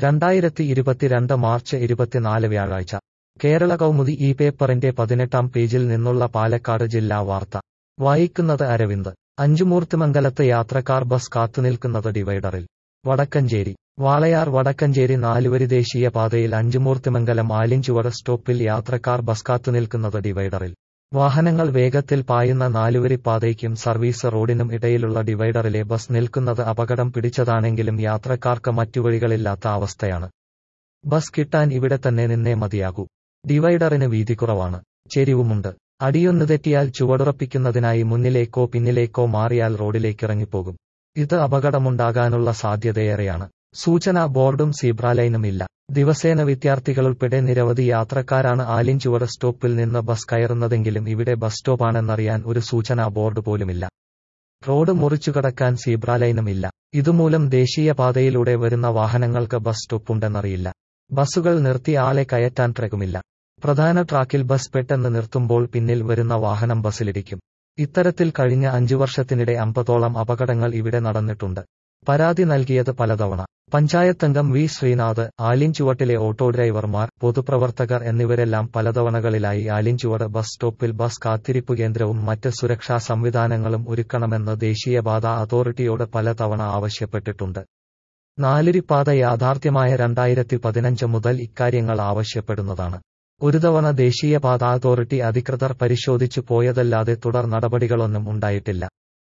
രണ്ടായിരത്തി ഇരുപത്തിരണ്ട് മാർച്ച് ഇരുപത്തിനാല് വ്യാഴാഴ്ച കേരള കൗമുദി ഈ പേപ്പറിന്റെ പതിനെട്ടാം പേജിൽ നിന്നുള്ള പാലക്കാട് ജില്ലാ വാർത്ത വായിക്കുന്നത് അരവിന്ദ് അഞ്ചുമൂർത്തിമംഗലത്ത് യാത്രക്കാർ ബസ് കാത്തുനിൽക്കുന്നത് ഡിവൈഡറിൽ വടക്കഞ്ചേരി വാളയാർ വടക്കഞ്ചേരി നാലുവരി ദേശീയ പാതയിൽ അഞ്ചുമൂർത്തിമംഗലം ആലിഞ്ചുവട് സ്റ്റോപ്പിൽ യാത്രക്കാർ ബസ് കാത്തുനിൽക്കുന്നത് ഡിവൈഡറിൽ വാഹനങ്ങൾ വേഗത്തിൽ പായുന്ന നാലുവരി പാതയ്ക്കും സർവീസ് റോഡിനും ഇടയിലുള്ള ഡിവൈഡറിലെ ബസ് നിൽക്കുന്നത് അപകടം പിടിച്ചതാണെങ്കിലും യാത്രക്കാർക്ക് മറ്റു വഴികളില്ലാത്ത അവസ്ഥയാണ് ബസ് കിട്ടാൻ ഇവിടെ തന്നെ നിന്നേ മതിയാകൂ ഡിവൈഡറിന് വീതി കുറവാണ് ചെരിവുമുണ്ട് അടിയൊന്നു തെറ്റിയാൽ ചുവടുറപ്പിക്കുന്നതിനായി മുന്നിലേക്കോ പിന്നിലേക്കോ മാറിയാൽ റോഡിലേക്കിറങ്ങിപ്പോകും ഇത് അപകടമുണ്ടാകാനുള്ള സാധ്യതയേറെയാണ് സൂചനാ ബോർഡും സീബ്രാലൈനും ഇല്ല ദിവസേന വിദ്യാർത്ഥികളുൾപ്പെടെ നിരവധി യാത്രക്കാരാണ് ആലിഞ്ചുവട് സ്റ്റോപ്പിൽ നിന്ന് ബസ് കയറുന്നതെങ്കിലും ഇവിടെ ബസ് സ്റ്റോപ്പാണെന്നറിയാൻ ഒരു സൂചനാ ബോർഡ് പോലുമില്ല റോഡ് മുറിച്ചുകടക്കാൻ സീബ്രാലൈനും ഇല്ല ഇതുമൂലം ദേശീയപാതയിലൂടെ വരുന്ന വാഹനങ്ങൾക്ക് ബസ് സ്റ്റോപ്പുണ്ടെന്നറിയില്ല ബസ്സുകൾ നിർത്തി ആളെ കയറ്റാൻ ട്രക്കുമില്ല പ്രധാന ട്രാക്കിൽ ബസ് പെട്ടെന്ന് നിർത്തുമ്പോൾ പിന്നിൽ വരുന്ന വാഹനം ബസ്സിലിടിക്കും ഇത്തരത്തിൽ കഴിഞ്ഞ അഞ്ചു വർഷത്തിനിടെ അമ്പതോളം അപകടങ്ങൾ ഇവിടെ നടന്നിട്ടുണ്ട് പരാതി നൽകിയത് പലതവണ പഞ്ചായത്തംഗം വി ശ്രീനാഥ് ആലിൻചുവട്ടിലെ ഓട്ടോ ഡ്രൈവർമാർ പൊതുപ്രവർത്തകർ എന്നിവരെല്ലാം പലതവണകളിലായി ആലിൻചുവട് ബസ് സ്റ്റോപ്പിൽ ബസ് കാത്തിരിപ്പ് കേന്ദ്രവും മറ്റ് സുരക്ഷാ സംവിധാനങ്ങളും ഒരുക്കണമെന്ന് ദേശീയപാത അതോറിറ്റിയോട് പലതവണ ആവശ്യപ്പെട്ടിട്ടുണ്ട് നാലുരിപ്പാത യാഥാർത്ഥ്യമായ രണ്ടായിരത്തി പതിനഞ്ച് മുതൽ ഇക്കാര്യങ്ങൾ ആവശ്യപ്പെടുന്നതാണ് ഒരു തവണ ദേശീയപാത അതോറിറ്റി അധികൃതർ പരിശോധിച്ചു പോയതല്ലാതെ തുടർ നടപടികളൊന്നും ഉണ്ടായിട്ടില്ല